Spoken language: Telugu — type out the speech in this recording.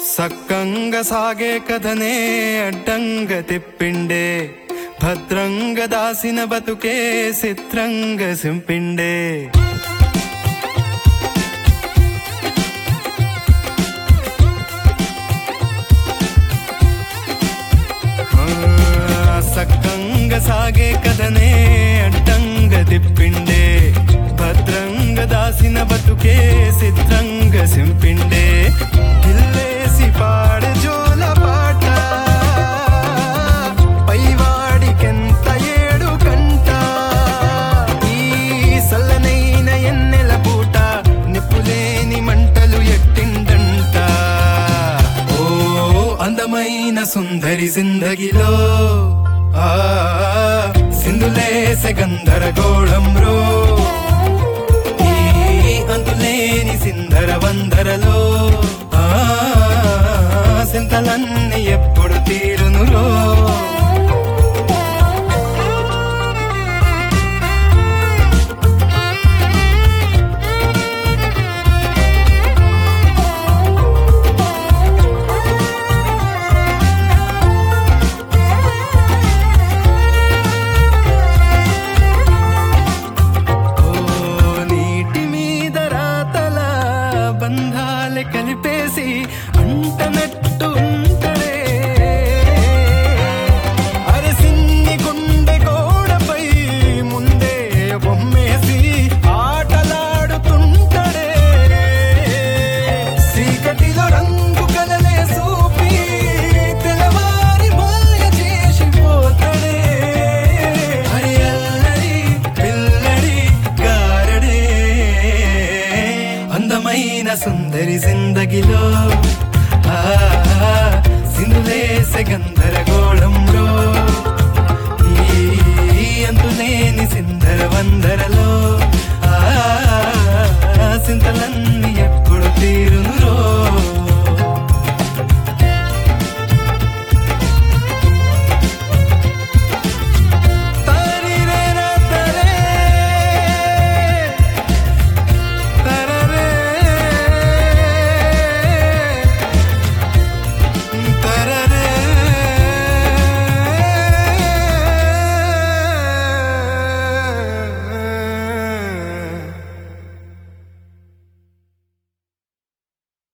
సక్కంగా సాగే కథనే అడ్డంగా తిప్పిండే భద్రంగా దాసిన బతుకే చిత్రంగా సింపిండే ఆ, సక్కంగా సాగే కథనే అడ్డంగా తిప్పిండే భద్రంగా దాసిన బతుకే చిత్రంగా సింపిండే గిల్లేసి పాడే జోల పాట పైవాడికెంత ఏడు కంట ఈ సల్లనైన ఎన్నెల పూట నిప్పులేని మంటలు ఎట్టిండంట ఓ అందమైన సుందరి జిందగిలో ఆ సింధులేసె గంధరగోళం రో ఈ అంతులేని సింధర వందరలో ఆ సింతలన్నీ ఎప్పుడు తీరునురో ఓ నీటి మీద రాతల బంధాలే కలిపేసి అంటనట్టు ఉంటడే అరసిన్ని గుండె గోడపై ముందే బొమ్మేసి ఆటలాడుతుంటడే చీకటిలో రంగు కలలే సూపి తెల్లవారి మాయ చేసిపోతడే హరి అల్లరి పిల్లడి గారడే అందమైన సుందరి జిందగిలో ఆ సింధులేసె గంధరగోళంలో ఈ అంతులేని సింధర వందరలో ఆ సింతలన్నీ ఎప్పుడు